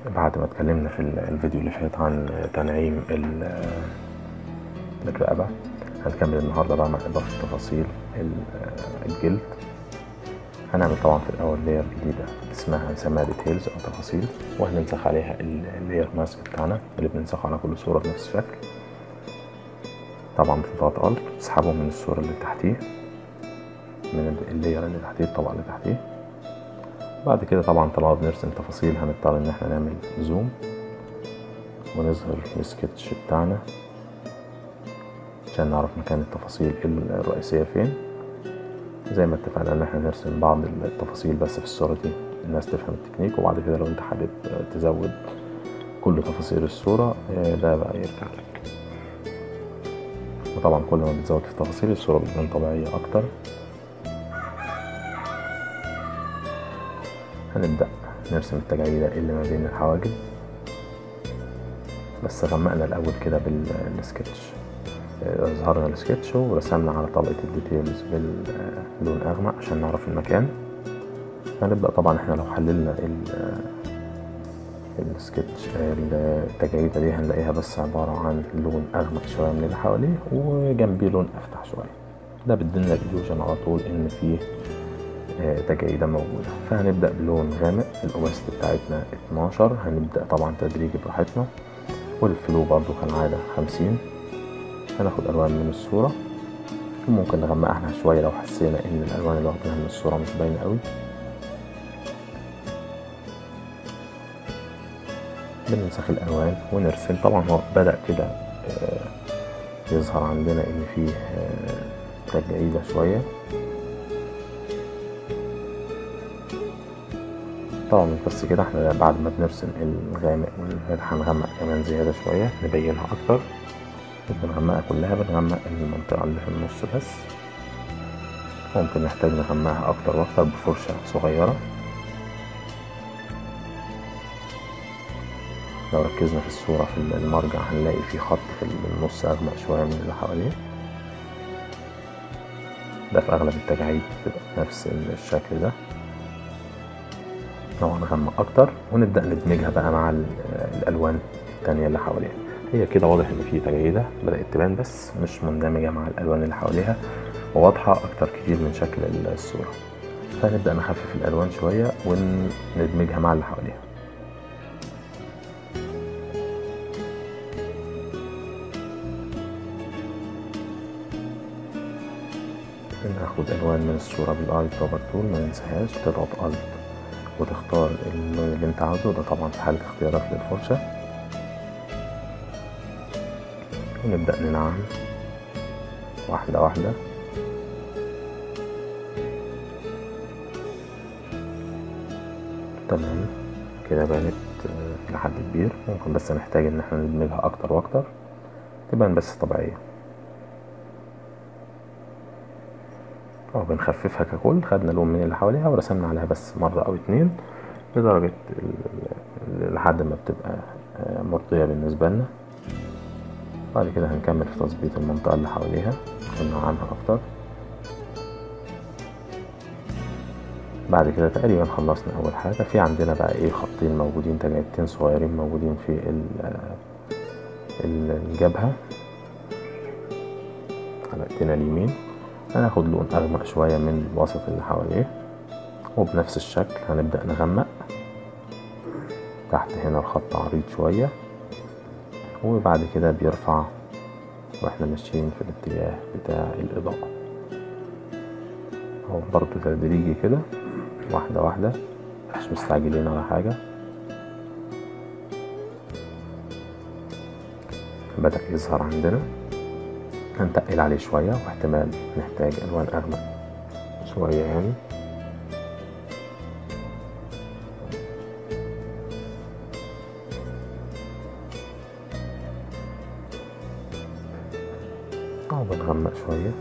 بعد ما اتكلمنا في الفيديو اللي فات عن تنعيم الرقبة هنكمل النهاردة بقى مع إضافة تفاصيل الجلد هنعمل طبعا في الأول لير جديدة اسمها هنسميها ديتيلز أو تفاصيل وهننسخ عليها اللير ماسك بتاعنا اللي بننسخه على كل صورة بنفس الشكل طبعا بتضغط ألت تسحبه من الصورة اللي تحتيه من اللير اللي تحتيه الطبقة اللي تحتيه بعد كده طبعا طالما بنرسم تفاصيل هنضطر ان احنا نعمل زوم ونظهر السكتش بتاعنا عشان نعرف مكان التفاصيل الرئيسية فين زي ما اتفقنا ان احنا نرسم بعض التفاصيل بس في الصورة دي الناس تفهم التكنيك وبعد كده لو انت حابب تزود كل تفاصيل الصورة ده بقى يرجع لك وطبعا كل ما بتزود في التفاصيل الصورة بتبان طبيعية اكتر هنبدأ نرسم التجعيدة اللي ما بين الحواجب بس غمقنا الأول كده بالسكتش ظهرنا السكتش ورسمنا على طبقة الديتيلز باللون أغمق عشان نعرف المكان هنبدأ طبعا احنا لو حللنا السكتش التجعيدة دي هنلاقيها بس عبارة عن لون أغمق شوية من اللي حواليه وجنبيه لون أفتح شوية ده بيدينا الإليوجن على طول إن فيه تجعيدة موجودة فهنبدأ بلون غامق الأوباستي بتاعتنا 12 هنبدأ طبعا تدريجي براحتنا والفلو برضو كالعادة 50 هناخد ألوان من الصورة وممكن نغمقها شوية لو حسينا إن الألوان اللي واخدينها من الصورة مش باينة قوي بننسخ الألوان ونرسم طبعا هو بدأ كده يظهر عندنا إن فيه تجعيدة شوية طبعا مش بس كده احنا بعد ما بنرسم الغامق والغامق هنغمق كمان زيادة شوية نبينها أكتر مش بنغمقها كلها بنغمق المنطقة اللي في النص بس ممكن نحتاج نغمقها أكتر وأكتر بفرشة صغيرة لو ركزنا في الصورة في المرجع هنلاقي في خط في النص أغمق شوية من اللي حواليه ده في أغلب التجاعيد بتبقى نفس الشكل ده طبعا نغمق اكتر ونبدا ندمجها بقى مع الالوان التانية اللي حواليها هي كده واضح ان في تجاعيدة بدات تبان بس مش مندمجه مع الالوان اللي حواليها وواضحه اكتر كتير من شكل الصوره فنبدا نخفف الالوان شويه وندمجها مع اللي حواليها ناخد الوان من الصوره بالاي بروبر تول ما ننساهاش تضغط الت وتختار اللون اللي انت عاوزه ده طبعا في حالة اختيارك للفرشة ونبدأ ننعم واحدة واحدة تمام كده بانت لحد كبير ممكن بس نحتاج ان احنا ندمجها اكتر واكتر تبان بس طبيعية اه بنخففها ككل خدنا لون من اللي حواليها ورسمنا عليها بس مرة او اتنين لدرجة لحد ما بتبقى مرضية بالنسبة لنا بعد كده هنكمل في تظبيط المنطقة اللي حواليها وننعمها اكتر بعد كده تقريبا خلصنا اول حاجة في عندنا بقى ايه خطين موجودين تجاعيدتين صغيرين موجودين في الجبهة على ايدينا اليمين هناخد لون أغمق شوية من الوسط اللي حواليه وبنفس الشكل هنبدأ نغمق تحت هنا الخط عريض شوية وبعد كده بيرفع واحنا ماشيين في الاتجاه بتاع الإضاءة أهو برضو تدريجي كده واحدة واحدة مش مستعجلين ولا حاجة بدأ يظهر عندنا هنتقل عليه شوية واحتمال نحتاج ألوان أغمق شوية يعني أو بنغمق شوية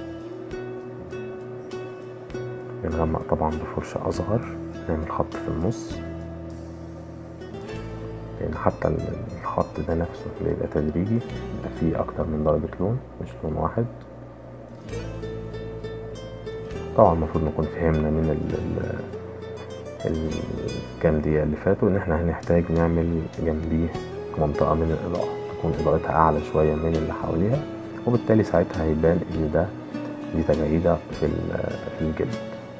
بنغمق طبعا بفرشة أصغر نعمل خط في النص لأن حتى الخط ده نفسه بيبقى تدريجي بيبقى فيه أكتر من درجة لون مش لون واحد طبعا المفروض نكون فهمنا من ال الكام دقيقة اللي فاتوا إن إحنا هنحتاج نعمل جنبيه منطقة من الإضاءة تكون إضاءتها أعلى شوية من اللي حواليها وبالتالي ساعتها هيبان إن ده دي تجاعيدة في في الجلد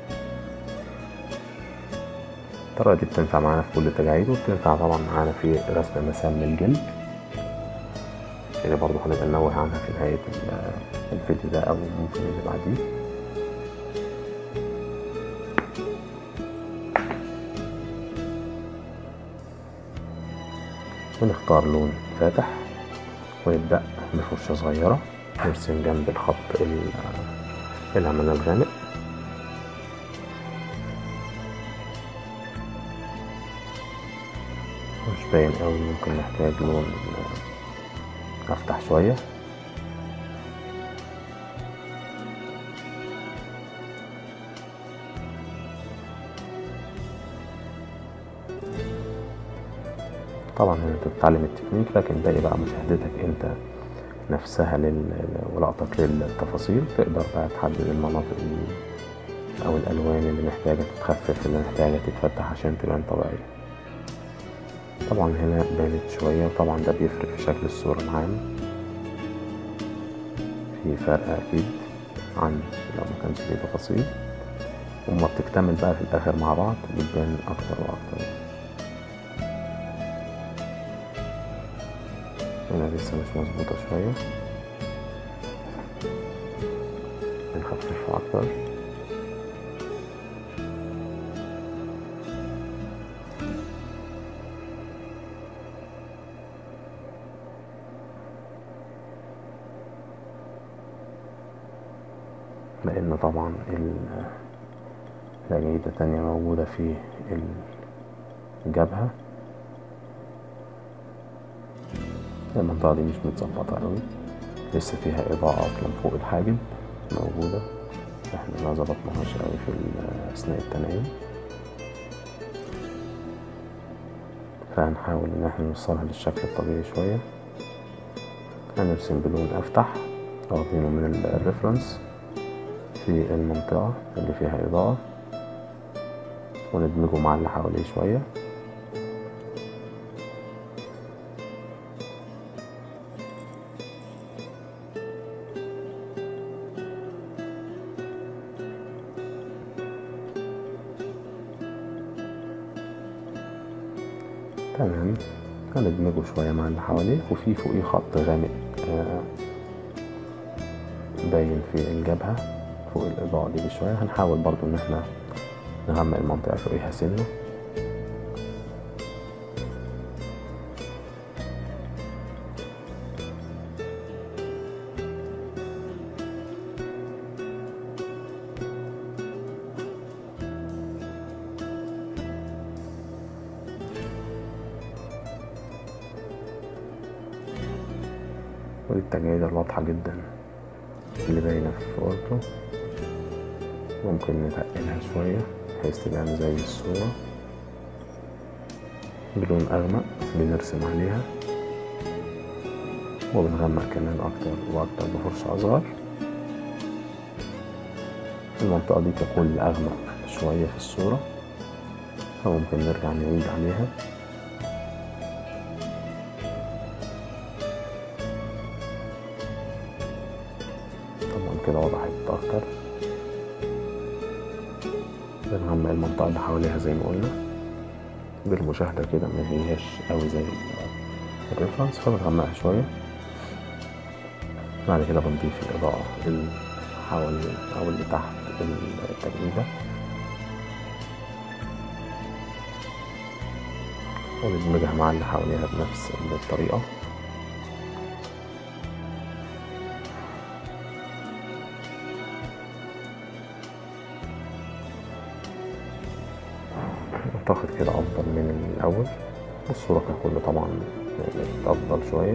الطريقة دي بتنفع معانا في كل التجاعيد وبتنفع طبعا معانا في رسم مسام الجلد اللي برضه هنبقى ننوه عنها في نهاية الفيديو ده أو ممكن اللي بعديه ونختار لون فاتح ونبدأ بفرشة صغيرة نرسم جنب الخط العمل الغامق مش باين قوي ممكن نحتاج لون افتح شوية طبعا انت بتتعلم التكنيك لكن باقي بقى مشاهدتك انت نفسها لل... ولقطك للتفاصيل تقدر بقى تحدد المناطق اللي او الالوان اللي محتاجة تتخفف اللي محتاجة تتفتح عشان تبان طبيعية طبعا هنا بانت شوية وطبعا ده بيفرق في شكل الصورة معانا في فرق اكيد عن لو ما كانش فيه تفاصيل وما بتكتمل بقى في الاخر مع بعض بتبان اكتر واكتر هنا لسه مش مظبوطة شوية نخففها أكتر لأن طبعا التجاعيد تانية موجودة في الجبهة المنطقة دي مش متظبطة قوي لسه فيها إضاءة أصلا فوق الحاجب موجودة احنا ما ظبطناهاش قوي في أثناء التنايم فهنحاول إن احنا نوصلها للشكل الطبيعي شوية هنرسم بلون أفتح واخدينه من الريفرنس في المنطقة اللي فيها إضاءة وندمجه مع اللي حواليه شوية تمام هندمجه شوية مع اللي حواليه وفي فوقيه خط غامق آه باين في الجبهة فوق الإضاءة دي بشوية هنحاول برضو إن احنا نغمق المنطقة فوقيها سنة ودي التجاعيد الواضحة جدا اللي باينة في صورته ممكن نتقلها شوية بحيث تبان زي الصورة بلون أغمق بنرسم عليها وبنغمق كمان أكتر وأكتر بفرشة أصغر المنطقة دي تكون أغمق شوية في الصورة فممكن نرجع نعيد عليها طبعا كده وضحت أكتر بنغمق المنطقة اللي حواليها زي ما قلنا بالمشاهدة كده ما هياش أوي زي الريفرنس فبنغمقها شوية بعد كده بنضيف الإضاءة اللي حوالين أو اللي تحت التجميدة وندمجها مع اللي حواليها بنفس الطريقة أعتقد كده أفضل من الأول الصورة ككل طبعا أفضل شوية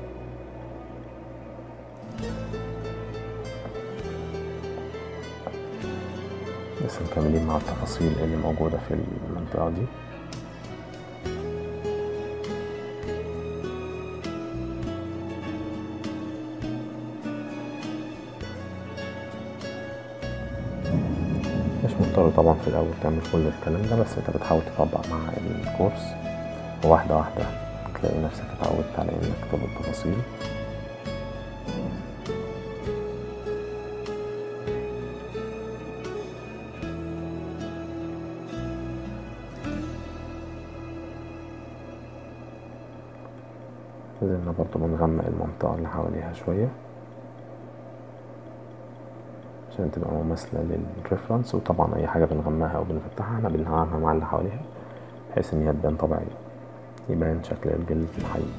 لسه مكملين مع التفاصيل اللي موجودة في المنطقة دي مش مضطر طبعا في الأول تعمل كل الكلام ده بس انت بتحاول تطبق مع الكورس وواحدة واحدة تلاقي نفسك اتعودت على انك تكتب التفاصيل نزلنا برضه بنغمق المنطقة اللي حواليها شوية عشان تبقى مماثلة للريفرنس وطبعا أي حاجة بنغمقها أو بنفتحها احنا بنغمقها مع اللي حواليها بحيث إن هي تبان طبيعية يبان شكل الجلد الحقيقي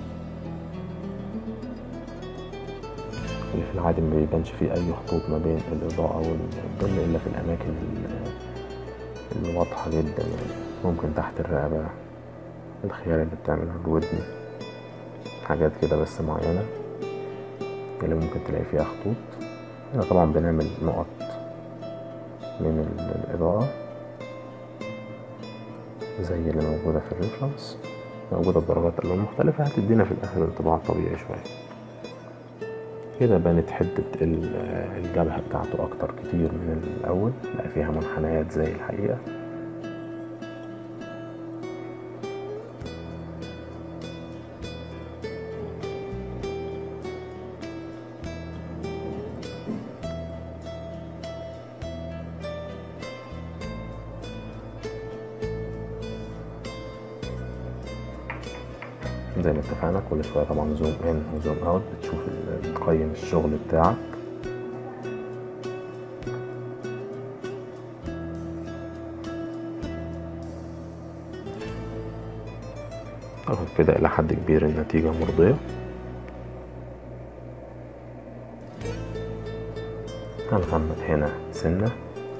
اللي في العادي ما بيبانش فيه أي خطوط ما بين الإضاءة والظل إلا في الأماكن الواضحة جدا يعني ممكن تحت الرقبة الخيار اللي بتعمله الودن حاجات كده بس معينة اللي ممكن تلاقي فيها خطوط هنا طبعا بنعمل نقط من الإضاءة زي اللي موجودة في الريفرنس موجودة بدرجات ألوان مختلفة هتدينا في الآخر انطباع طبيعي شوية كده بانت حتة الجبهة بتاعته أكتر كتير من الأول بقى فيها منحنيات زي الحقيقة زي ما اتفقنا كل شوية طبعا زوم ان وزوم اوت بتشوف بتقيم الشغل بتاعك اهو كده الى حد كبير النتيجة مرضية هنغمق هنا سنة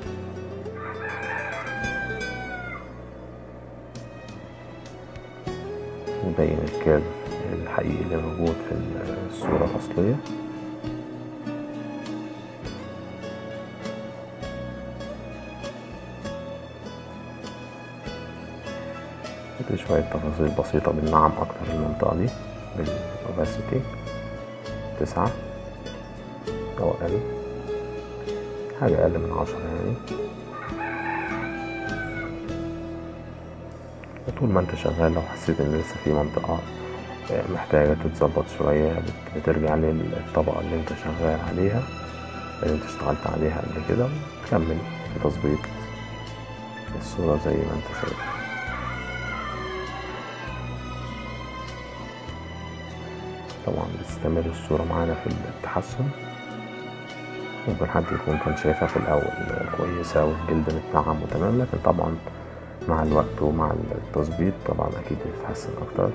نبين الكيرف الحقيقي اللي موجود في الصورة الأصلية دي شوية تفاصيل بسيطة بننعم أكتر المنطقة دي بالأوباسيتي تسعة أو أقل حاجة أقل من عشرة يعني طول ما انت شغال لو حسيت ان لسه في منطقة محتاجة تتظبط شوية بترجع للطبقة اللي انت شغال عليها اللي انت اشتغلت عليها قبل كده تكمل في تظبيط الصورة زي ما انت شايف طبعا بتستمر الصورة معانا في التحسن ممكن حد يكون كان شايفها في الأول كويسة والجلد متنعم وتمام لكن طبعا مع الوقت ومع التظبيط طبعا اكيد بتتحسن اكتر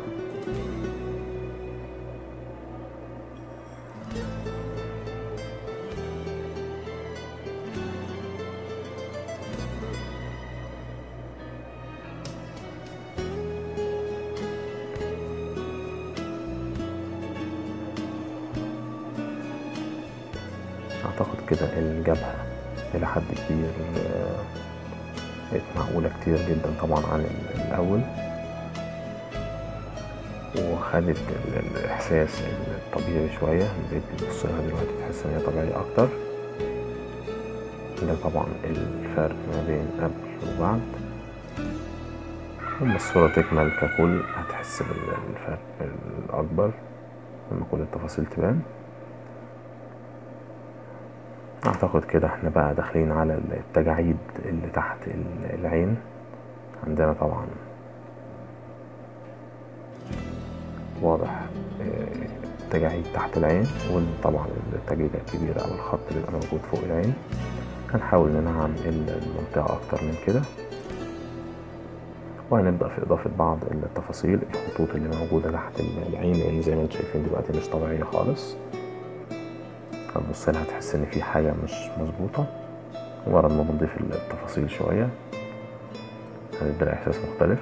اعتقد كده الجبهة الى حد كبير بقت معقولة كتير جدا طبعا عن الأول وخدت الإحساس الطبيعي شوية بقيت بتبص لها دلوقتي تحس إن هي طبيعية أكتر ده طبعا الفرق ما بين قبل وبعد لما الصورة تكمل ككل هتحس بالفرق الأكبر لما كل التفاصيل تبان اعتقد كده احنا بقى داخلين على التجاعيد اللي تحت العين عندنا طبعا واضح التجاعيد تحت العين وطبعا التجريدة الكبيرة او الخط اللي بيبقى موجود فوق العين هنحاول ننعم المنطقة اكتر من كده وهنبدأ في إضافة بعض التفاصيل الخطوط اللي موجودة تحت العين لأن زي ما انتم شايفين دلوقتي مش طبيعية خالص هتبص لها تحس ان في حاجة مش مظبوطة مجرد ما بنضيف التفاصيل شوية هتدي احساس مختلف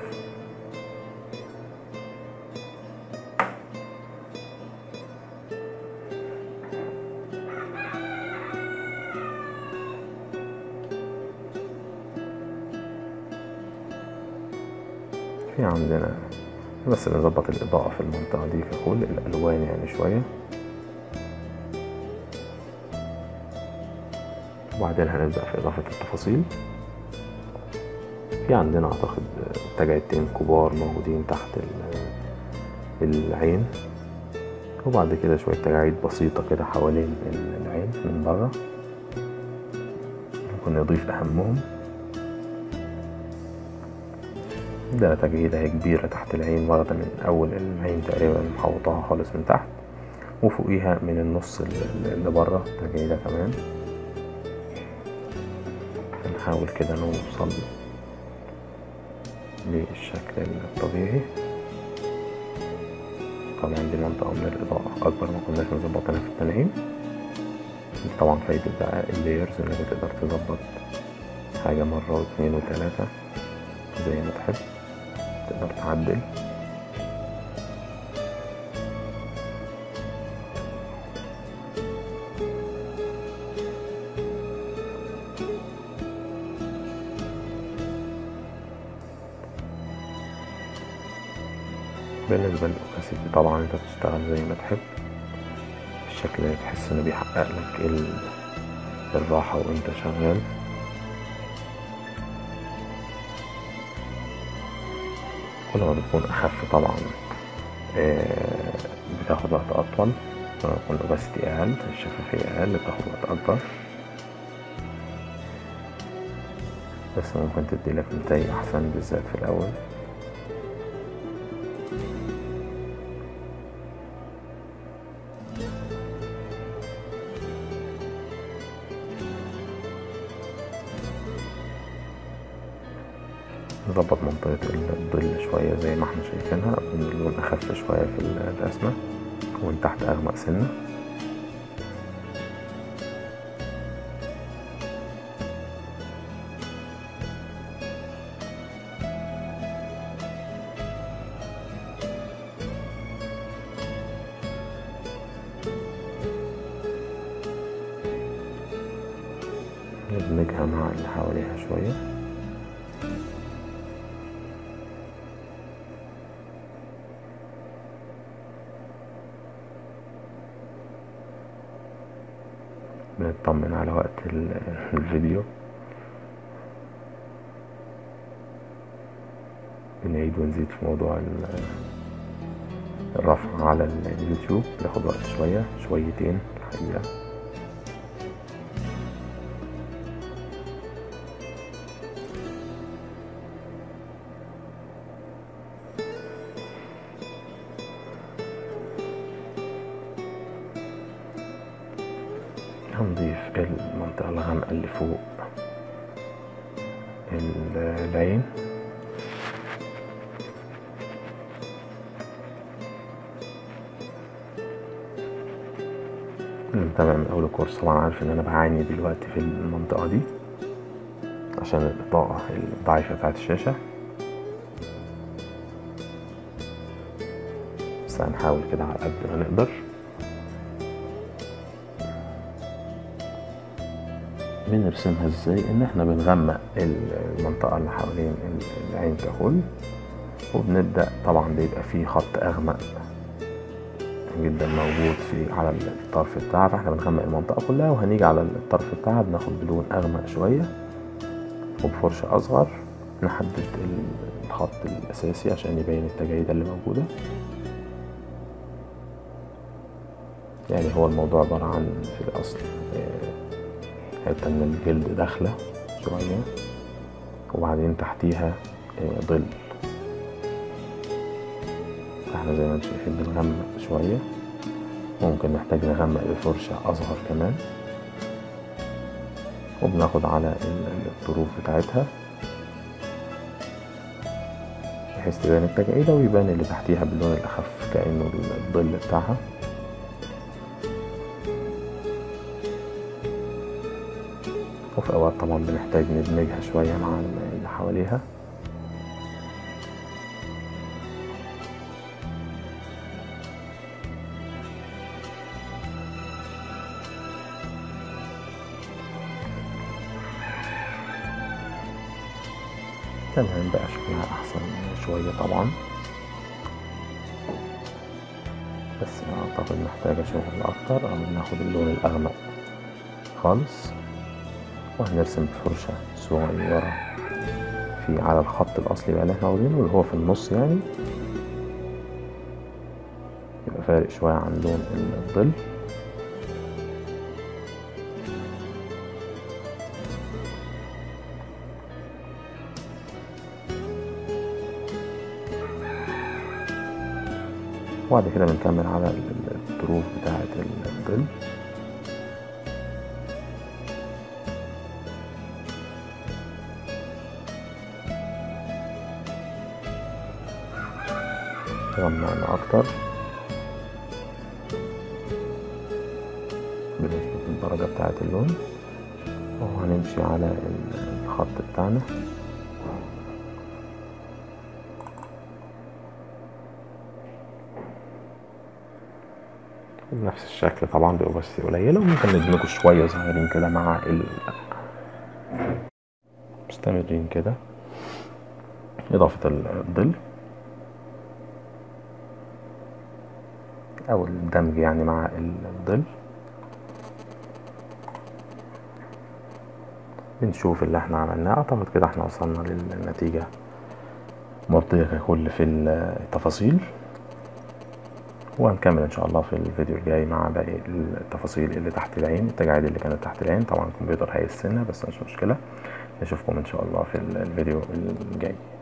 في عندنا بس نظبط الإضاءة في المنطقة دي ككل الألوان يعني شوية وبعدين هنبدأ في إضافة التفاصيل في عندنا اعتقد تجاعيدتين كبار موجودين تحت العين وبعد كده شوية تجاعيد بسيطة كده حوالين العين من بره ممكن نضيف أهمهم ده تجعيدة هي كبيرة تحت العين واخدة من أول العين تقريبا محوطاها خالص من تحت وفوقيها من النص اللي بره تجعيدة كمان نحاول كده نوصل للشكل الطبيعي طبعا دي منطقة من الإضاءة أكبر ما كناش مظبطينها في التنعيم طبعا فايدة بقى اللايرز إنك تقدر تظبط حاجة مرة واتنين وتلاتة زي ما تحب تقدر تعدل بالنسبة للأوكاسيتي طبعا انت بتشتغل زي ما تحب بالشكل اللي تحس انه بيحقق لك الراحة وانت شغال كل ما بتكون أخف طبعا بتاخد وقت أطول كل ما تكون الأوباسيتي أقل الشفافية أقل بتاخد وقت أكبر بس ممكن تديلك نتايج أحسن بالذات في الأول نظبط منطقة الظل شوية زي ما احنا شايفينها اللون أخف شوية في الرسمة ومن تحت أغمق سنة ندمجها مع اللي حواليها شويه بنطمن على وقت الفيديو بنعيد ونزيد في موضوع الرفع على اليوتيوب بياخد وقت شوية شويتين الحقيقة هنضيف المنطقة الغامقة اللي فوق العين اللي متابع من أول الكورس طبعا عارف إن أنا بعاني دلوقتي في المنطقة دي عشان الإضاءة الضعيفة بتاعت الشاشة بس هنحاول كده على قد ما نقدر بنرسمها ازاي ان احنا بنغمق المنطقة اللي حوالين العين ككل وبنبدأ طبعا بيبقى فيه خط اغمق جدا موجود في على الطرف بتاعها فاحنا بنغمق المنطقة كلها وهنيجي على الطرف بتاعها بناخد بلون اغمق شوية وبفرشة اصغر نحدد الخط الاساسي عشان يبين التجاعيد اللي موجودة يعني هو الموضوع عبارة عن في الاصل حتة من الجلد داخلة شوية وبعدين تحتيها ظل احنا زي ما انتم شايفين بنغمق شوية ممكن نحتاج نغمق بفرشة أصغر كمان وبناخد على الطروف بتاعتها بحيث تبان التجاعيدة ويبان اللي تحتيها باللون الأخف كأنه الظل بتاعها وفي أوقات طبعا بنحتاج ندمجها شوية مع اللي حواليها تمام بقى شكلها أحسن شوية طبعا بس أعتقد محتاجة شغل أكتر أو ناخد اللون الأغمق خالص وهنرسم بفرشة صغيرة في على الخط الاصلي بقى اللي احنا واخدينه اللي هو في النص يعني يبقى فارق شوية عن لون الظل وبعد كده بنكمل على الظروف بتاعة الظل غمقنا أكتر بنظبط الدرجة بتاعة اللون وهنمشي على الخط بتاعنا بنفس الشكل طبعا بيبقوا بس قليلة وممكن ندمجه شوية صغيرين كده مع ال مستمرين كده إضافة الظل أو الدمج يعني مع الظل بنشوف اللي احنا عملناه اعتقد كده احنا وصلنا للنتيجة مرضية ككل في التفاصيل وهنكمل ان شاء الله في الفيديو الجاي مع باقي التفاصيل اللي تحت العين التجاعيد اللي كانت تحت العين طبعا الكمبيوتر هيسنا بس مش مشكلة نشوفكم ان شاء الله في الفيديو الجاي